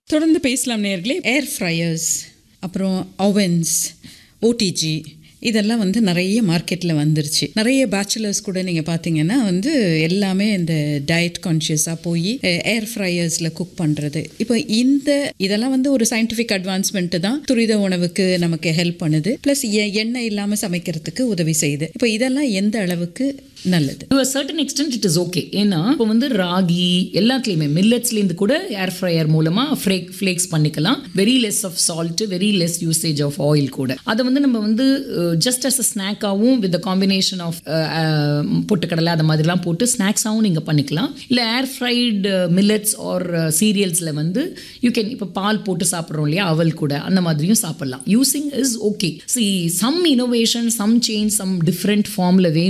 தொடர்ந்து பேசலாம் நேர்களே ஏர் ஃப்ரையர்ஸ் அப்புறம் அவன்ஸ் ஓடிஜி இதெல்லாம் வந்து நிறைய மார்க்கெட்டில் வந்துருச்சு நிறைய பேச்சுலர்ஸ் கூட நீங்கள் பார்த்தீங்கன்னா வந்து எல்லாமே இந்த டயட் கான்ஷியஸாக போய் ஏர் ஃப்ரையர்ஸில் குக் பண்ணுறது இப்போ இந்த இதெல்லாம் வந்து ஒரு சயின்டிஃபிக் அட்வான்ஸ்மெண்ட்டு தான் துரித உணவுக்கு நமக்கு ஹெல்ப் பண்ணுது ப்ளஸ் எண்ணெய் இல்லாமல் சமைக்கிறதுக்கு உதவி செய்யுது இப்போ இதெல்லாம் எந்த அளவுக்கு நல்லது to a certain extent it is okay ஏன்னா இப்போ வந்து ராகி எல்லாத்துலேயுமே மில்லட்ஸ்லேருந்து கூட ஏர் ஃப்ரையர் மூலமாக ஃப்ளேக் ஃப்ளேக்ஸ் பண்ணிக்கலாம் very less of salt very less usage of oil கூட அதை வந்து நம்ம வந்து ஜஸ்ட் அஸ் அ ஸ்நாக்காகவும் வித் காம்பினேஷன் ஆஃப் பொட்டுக்கடலை அது மாதிரிலாம் போட்டு ஸ்நாக்ஸாகவும் நீங்கள் பண்ணிக்கலாம் இல்லை ஏர் ஃப்ரைடு மில்லட்ஸ் ஆர் சீரியல்ஸில் வந்து யூ கேன் இப்போ பால் போட்டு சாப்பிட்றோம் இல்லையா அவல் கூட அந்த மாதிரியும் சாப்பிடலாம் using is okay see some innovation some change some different ஃபார்மில் வேணும்